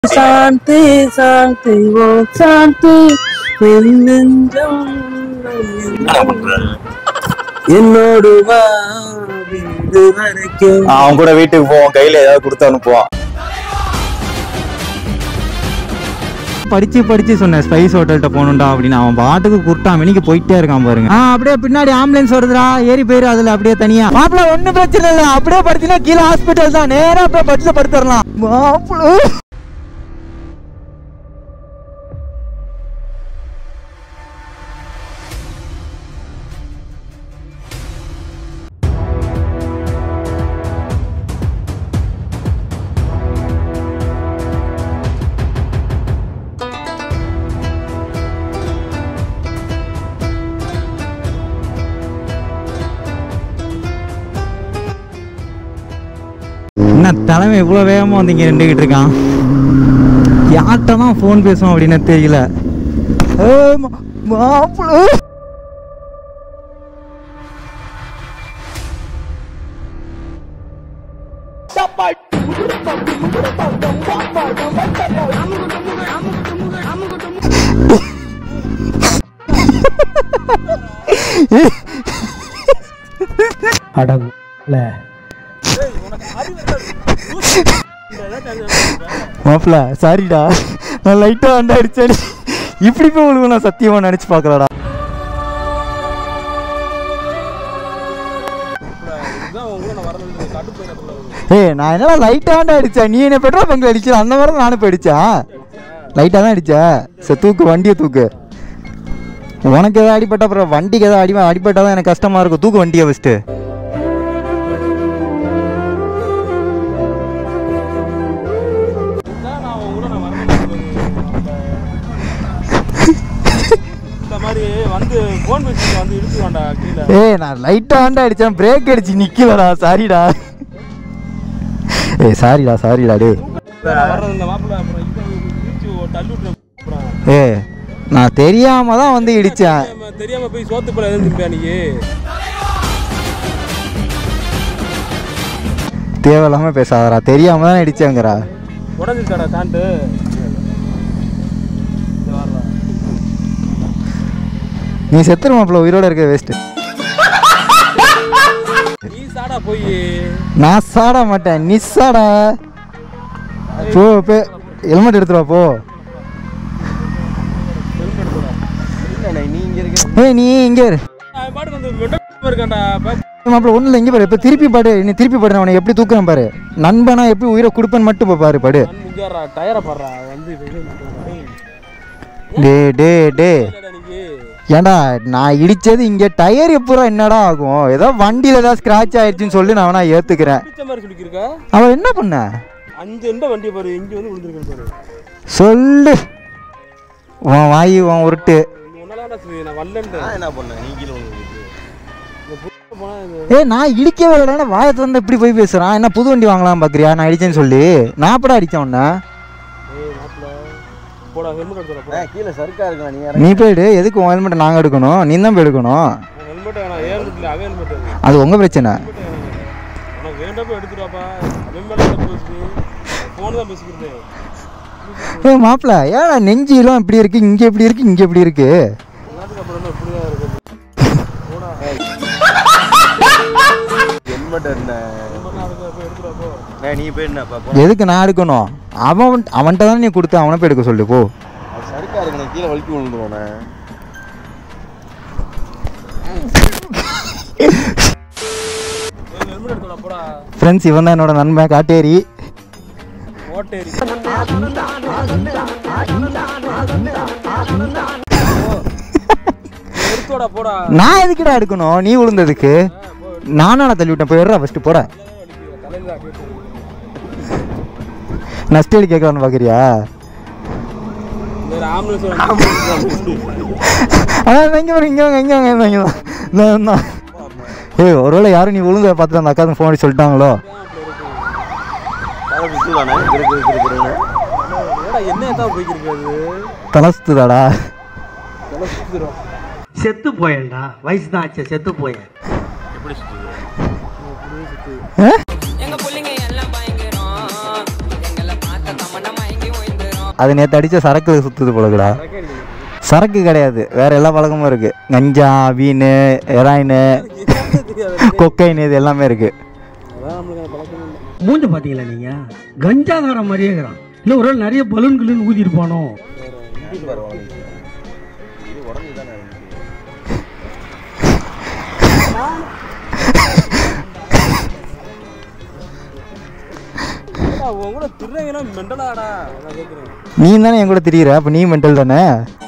சாந்தி சாந்தி ஓ சாந்தி என் நெஞ்சம் என்னோடு வா வீடு வரைக்கும் அவன் கூட வீட்டுக்கு போவோம் கையில ஏதாவது கொடுத்து அனுப்புவான் படிச்சு படிச்சு சொன்னேன் ஸ்பைஸ் ஹோட்டல்கிட்ட போகணும்டா அப்படின்னு அவன் பாட்டுக்கு குர்ட்டா மணிக்கு போயிட்டே இருக்கான் பாருங்க ஆ அப்படியே பின்னாடி ஆம்புலன்ஸ் வருதுடா ஏறி போயிரு அதுல அப்படியே தனியா மாப்பிள ஒண்ணும் பிரச்சனை இல்லை அப்படியே படுத்தினா கீழே ஹாஸ்பிட்டல் தான் நேரா அப்படியே பட்ல படுத்துடலாம் மாப்பிள என்ன தலைமை இவ்வளோ வேகமாக வந்து இங்கே நின்றுக்கிட்டு இருக்கான் யார்கிட்ட தான் ஃபோன் பேசுவோம் அப்படின்னு தெரியல ஏ, மா- மாப்பிள மாப்பிள சாரிடா நான் லைட்டாக வந்து அடிச்சேன் இப்படி போய் உங்களுக்கு நான் சத்தியமாக நினச்சி பார்க்கலடா ஏய் நான் என்னடா லைட்டாக அடிச்சேன் நீ என்ன பெட்ரோல் பங்க்ல அடிச்ச அந்த மாதிரி தான் நானும் போய் அடிச்சேன் லைட்டாக தான் அடிச்சேன் சரி தூக்கு வண்டியை தூக்கு உனக்கு எதாவது அடிபட்டா அப்புறம் வண்டிக்கு எதாவது அடி அடிபட்டா தான் எனக்கு கஷ்டமா இருக்கும் தூக்கு வண்டியை ஃபஸ்ட்டு இந்த மாதிரி வந்து போன் பேசிட்டு வந்து இழுத்து வேண்டா கீழே ஏய் நான் லைட்டாக ஆண்டா அடிச்சேன் பிரேக் அடிச்சு நிக்கலடா சாரிடா ஏய் சாரிடா சாரிடா டே வர்றது இந்த மாப்பிள்ள அப்புறம் இதை இழுத்து தள்ளி விட்டுற அப்புறம் ஏய் நான் தெரியாம தான் வந்து இடிச்சேன் தெரியாம- தெரியாம போய் சோத்து போல எழுந்திருப்பியா நீ தேவையில்லாம பேசாதடா தெரியாம தான் இடிச்சேங்கிறா உடஞ்சிருக்காடா சாண்டு நீ செத்துரு மாப்பிள்ள உயிரோட இருக்க வேஸ்ட் நீ சாடா போய் நான் சாட மாட்டேன் நீ சாடா போ போ ஹெல்மெட் எடுத்துருவா போ ஏய் நீ இங்கே இரு அவன் பாட்டு வந்து வெட்ட இருக்கான்டா பாத்து. மாப்பிள்ள ஒன்றும் இல்லை இங்கே பாரு இப்போ திருப்பி பாடு நீ திருப்பி பாடு நான் உன்னை எப்படி தூக்குறேன் பாரு நண்பனா எப்படி உயிரை கொடுப்பேன்னு மட்டும் இப்போ பாரு படு கண் முஞ்சாடுறா டயரை பாடுறா வந்து இது இது இது. டே டே டே இல்லடா நீ ஏன்டா நான் இடிச்சது இங்கே டயர் எப்பூரா என்னடா ஆகும் ஏதோ வண்டியில் ஏதாவது ஸ்க்ராட்ச் ஆயிடுச்சுன்னு சொல்லி நான் வேணா ஏற்றுக்கிறேன் பிடிச்ச மாதிரி சொல்லிக்கிருக்க அவன் என்ன பண்ண அஞ்சு எண்ட வண்டியை பாரு இங்க வந்து விழுந்திருக்கேன் பாரு சொல்லு உன் வாயி உன் உருட்டு நீ ஒன்னால சொல்லி நான் வரலன்றேன் என்ன பண்ண நீ கீழே விழுந்துருக்கு. போனா இது ஏய் நான் இடிக்கவே இல்லைன்னா வாயை திறந்து இப்படி போய் பேசுகிறான் என்ன புது வண்டி வாங்கலாம் பார்க்குறியா நான் இடிச்சேன்னு சொல்லி நான் எப்படா அடித்தேன் உன்னை ஏய் மாப்பிள்ள போடா ஹெல்மெட் எடுத்துடா ஆ, போடா கீழே சறுக்கா இருக்கலாம் நீ நீ போயிடு எதுக்கு உன் ஹெல்மெட்டை நாங்கள் எடுக்கணும் நீ தான் போய் எடுக்கணும் ஹெல்மெட் வேணாம் ஏன் ஹெல்மெட் அவன் ஹெல்மெட் அது உங்கள் பிரச்சனை உனக்கு வேண்டப்போ எடுத்துடாப்பா அவன் மேலே பேசுது ஃபோன் தான் பேசிக்கிறது ஏய் மாப்பிள்ள ஏடா நெஞ்சிலாம் இப்படி இருக்கு இங்கே எப்படி இருக்கு இங்கே எப்படி இருக்கு எல்லாத்துக்கும் அப்புறம் என்ன இப்படிதான் இருக்குது ஹெல்மெட் என்ன ஹெல்மெட்லாம் அதுக்கு போய் எடுத்துடா போ நான் நீ போய் என்ன பாப்பா எதுக்கு நான் எடுக்கணும் அவன் அவன்கிட்ட தானே நீ கொடுத்து அவனை போய் எடுக்க சொல்லு போ அது சறுக்கா இருக்கு நான் கீழே வலிக்கி விழுந்துருவானே ஹெல்மெட் எடுத்துடா போடா ஃப்ரெண்ட்ஸ் இவன் தான் என்னோட நண்பன் காட்டேரி ஓட்டேரி எடுத்துடா போடா நான் எதுக்குடா எடுக்கணும் நீ விழுந்ததுக்கு நானும் தள்ளி விட்டேன் போயிடுறா ஃபஸ்ட்டு போட தலையில அடிச்சு நஷ்டேடி கேட்கலான்னு பார்க்குறியா வேற ஆம்புலன்ஸ் அதான் இங்கே வரும் இங்கே வாங்க இங்கே வாங்க இங்கே வாங்க நான் தான் ஏய் ஒருவேளை யாரும் நீ விழுந்த பார்த்துட்டு அந்த அக்காவுக்கு ஃபோன் பண்ணி சொல்லிட்டாங்களோ தலை சுத்துதானே இருக்கு இருக்கு இருக்குன்னு ஏடா என்ன தான் போய்க்கிருக்கு அது தலை சுத்துதாடா தலை சுத்துறோம் செத்து போயேன்டா வயசு தான் ஆச்சு செத்து போயேன் எப்படி சுத்துது ஆ? எங்க புள்ளைங்க எல்லாம் பயங்கரம் எங்களை பார்த்த தமன்னா மயங்கி ஓய்ந்து அது நேற்று அடித்த சரக்கு சுற்றுது போலக்குடா சரக்கு கிடையாது வேற எல்லா பழக்கமும் இருக்கு கஞ்சா வீணு ஹெராயின் கொக்கைன் இது எல்லாமே இருக்கு அதான் நம்மளுக்கு அந்த பழக்கம் இல்லை மூஞ்ச பாத்தீங்களா நீங்க கஞ்சாதார மாதிரியே இருக்கிறான் இல்ல ஒரு நாள் நிறைய பலூன் கிலூன் ஊதிருப்பானோ இது உடஞ்சி தானே இருந்துச்சு ஏடா, உன் கூட திருநங்கன்னா மெண்டலாடா நான் கேட்குறேன் நீ தானே என் கூட திரியிற அப்ப நீ மென்டல் தானே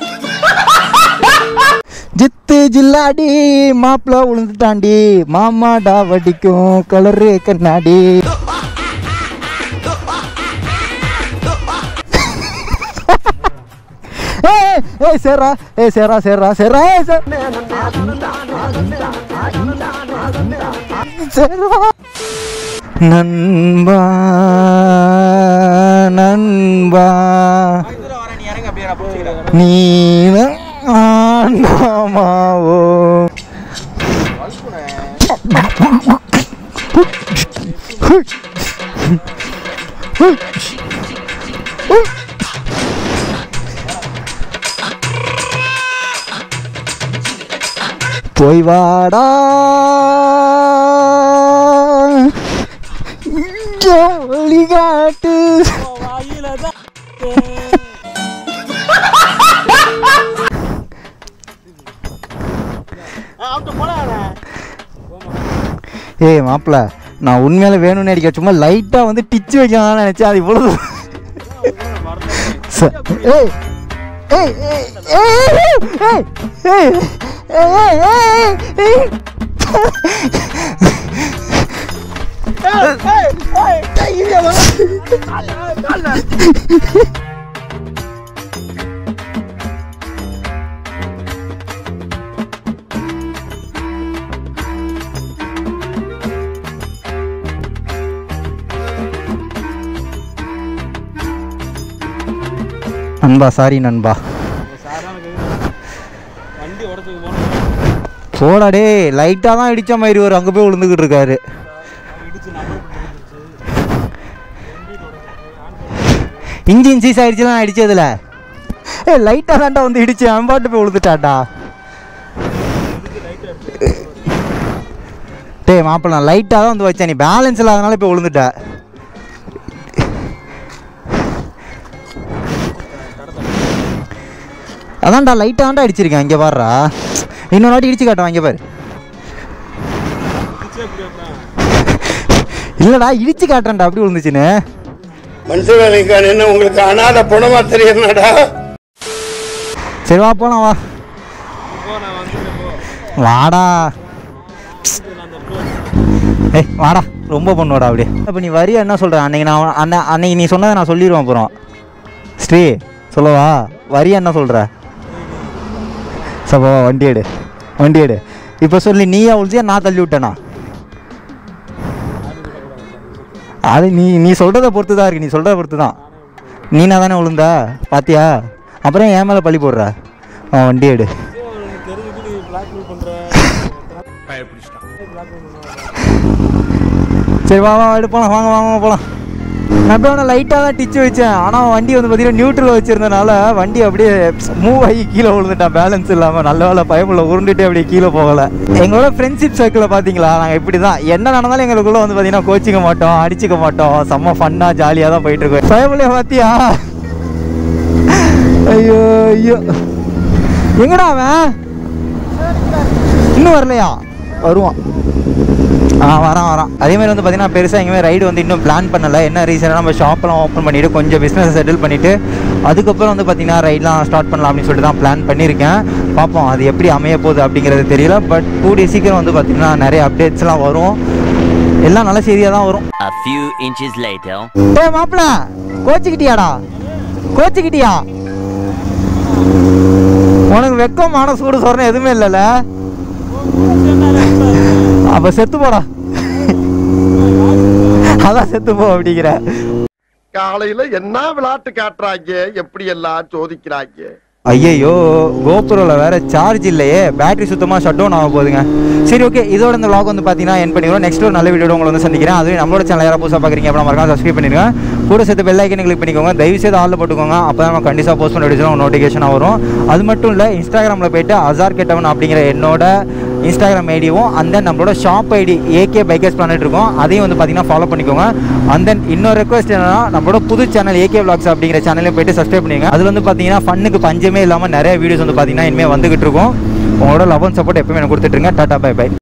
ஜித்து ஜில்லாடி மாப்பிள உளுந்துட்டாண்டி மாமாடா வடிக்கும் கலரு கண்ணாடி ஏய், ஏய் சேரா ஏய் சேரா சேரா சேரா ஏய் சே- சேரா நண்பா நண்பா நீ ஆண்டாமாவோ போய் வாடா ஜோலி காட்டு வாயில தான் ஏய் மாப்பிள நான் உண்மையில வேணும்னு அடிக்க சும்மா லைட்டாக வந்து டிச்சு வைக்கலாம்னு நினச்சேன் அது இவ்வளோ ச- ஏய் ஏய் ஏய் ஏய் ஏய் ஏய் ஏய் ஏய் ஏய் நண்பா சாரி நண்பா சாரான கேட்குறேன் வண்டி உடச்சுக்கு போனோம் போடா டேய் லைட்டாக தான் இடிச்ச மாதிரி ஒரு அங்கே போய் விழுந்துக்கிட்டு இருக்காரு இடிச்சு நம்பர் இன்ஜின் சீஸ் ஆயிடுச்சுலாம் நான் அடிச்சதுல ஏ லைட்டாக தான்டா வந்து இடிச்சு அவன் பாட்டு போய் விழுந்துட்டான்டா டேய் மாப்பிள்ள நான் லைட்டாக தான் வந்து வச்சேன் நீ பேலன்ஸ் இல்லாதனால இப்போ விழுந்துட்ட அதான்டா லைட்டாக தான்டா அடிச்சிருக்கேன் இங்கே பாருடா இன்னொரு வாட்டி இடிச்சு காட்டுவான் இங்கே பாரு இல்லைடா இடிச்சு காட்டுறேன்டா அப்படி விழுந்துச்சுன்னு மனுஷவேலைக்கான என்ன உங்களுக்கு அனாத பணமா தெரியணும்டா சரி வா போலாம் வா போ நான் வந்துட்டேன் போ வாடா நான் அந்த இடத்துல ஏய் வாடா ரொம்ப பண்ணுவாடா அப்படியே இப்போ நீ வரியா என்ன சொல்கிற அன்னைக்கு நான் அன்ன அன்னைக்கு நீ சொன்னதை நான் சொல்லிடுவேன் அப்புறம் ஸ்ரீ சொல்லவா வரியா என்ன சொல்கிற சப்பா வண்டி எடு வண்டி எடு இப்போ சொல்லி நீயா ஒழிச்சியா நான் தள்ளி விட்டேனா அது நீ நீ சொல்கிறத பொறுத்து தான் இருக்கு நீ சொல்கிறத பொறுத்து தான் நீனா தானே விழுந்தா பாத்தியா அப்புறம் என் மேலே பழி போடுற ஆ வண்டி எடு ஏய், உனக்கு தெரிஞ்சுட்டு நீ பிளாக்மெயில் பண்ற பிளாக்மெயில் பண்ணுவாங்க சரி வா வா எடுப்போலாம் வாங்க வாங்க போகலாம் நான் அப்படியே அவனை லைட்டாக தான் டிச்சு வச்சேன் ஆனால் வண்டி வந்து பார்த்தீங்கன்னா நியூட்ரல் வச்சிருந்தனால வண்டி அப்படியே மூவ் ஆகி கீழே விழுந்துட்டான் பேலன்ஸ் இல்லாமல் நல்ல வேலை பயப்புல உருண்டுட்டு அப்படியே கீழே போகலை எங்களோட ஃப்ரெண்ட்ஷிப் சர்க்கிளில் பார்த்தீங்களா நாங்கள் இப்படி தான் என்ன நடந்தாலும் எங்களுக்குள்ள வந்து பார்த்தீங்கன்னா கோச்சிக்க மாட்டோம் அடிச்சுக்க மாட்டோம் செம்ம ஃபன்னாக ஜாலியாக தான் போயிட்டு இருக்கோம் பயப்புலைய பார்த்தியா ஐயோ ஐயோ எங்கடா அவன் இன்னும் வரலையா வருவான் ஆ வரான் வரான் அதே மாதிரி வந்து பார்த்தீங்கன்னா பெருசாக எங்கேயுமே ரைடு வந்து இன்னும் பிளான் பண்ணலை என்ன ரீசனாக நம்ம ஷாப்லாம் ஓப்பன் பண்ணிவிட்டு கொஞ்சம் பிஸ்னஸ் செட்டில் பண்ணிவிட்டு அதுக்கப்புறம் வந்து பார்த்தீங்கன்னா ரைட்லாம் ஸ்டார்ட் பண்ணலாம் அப்படின்னு சொல்லிட்டு தான் பிளான் பண்ணியிருக்கேன் பார்ப்போம் அது எப்படி அமைய போகுது அப்படிங்கிறது தெரியல பட் கூடிய சீக்கிரம் வந்து பார்த்தீங்கன்னா நிறைய அப்டேட்ஸ்லாம் வரும் எல்லாம் நல்ல செய்தியாக தான் வரும் A few inches later. ஏ மாப்பிள கோச்சிக்கிட்டியாடா கோச்சிக்கிட்டியா உனக்கு வெக்கம் மான சூடு சொரணம் எதுவுமே இல்லைல்ல அப்ப செத்து போடா அதான் செத்து போ அப்படிங்கிற காலையில என்ன விளையாட்டு காட்டுறாங்க எப்படி எல்லாம் சோதிக்கிறாங்க ஐயையோ கோபுரோவில் வேற சார்ஜ் இல்லையே பேட்டரி சுத்தமாக ஷட் டவுன் ஆக போகுதுங்க சரி ஓகே இதோட இந்த vlog வந்து பார்த்தீங்கன்னா என் பண்ணிடுவோம் நெக்ஸ்ட் ஒரு நல்ல வீடியோ உங்களை வந்து சந்திக்கிறேன் அதுவும் நம்மளோட சேனல் யாராவது புதுசாக பார்க்குறீங்க அப்புறம் மறக்காம சப்ஸ்கிரைப் பண்ணிடுங்க கூட சேர்த்து பெல் ஐக்கனை கிளிக் பண்ணிக்கோங்க தயவு செய்து ஆளில் போட்டுக்கோங்க அப்போ தான் நம்ம கண்டிப்பாக போஸ்ட் பண்ண வீடியோஸ் நோட்டிஃபிகேஷன் வரும் அது மட்டும் இல்லை இன்ஸ்டாகிராமில் போயிட்டு அசார் கெட்டவன் அப்படிங்கிற என்னோட இன்ஸ்டாகிராம் ஐடியும் அந்த நம்மளோட ஷாப் ஐடி ஏகே பைக்கர்ஸ் பண்ணிட்டு இருக்கோம் அதையும் வந்து பார்த்தீங்கன்னா ஃபாலோ பண்ணிக்கோங்க அந்த இன்னொரு ரெக்வஸ்ட் என்னன்னா நம்மளோட புது சேனல் ஏகே vlogs அப்படிங்கிற சேனலையும் போயிட்டு சப்ஸ்கிரைப் பண்ணிங்க அதில் வந்து பார்த்தீங்கன்னா ஃபன்னுக்கு பஞ்சமே இல்லாமல் நிறைய வீடியோஸ் வந்து பார்த்தீங்கன்னா இனிமேல் வந்துகிட்டு இருக்கும் உங்களோட லவ் அண்ட் சப்போர்ட் எப்பவுமே எனக்கு கொடுத்துட்ருங்க டாட்டா பை பை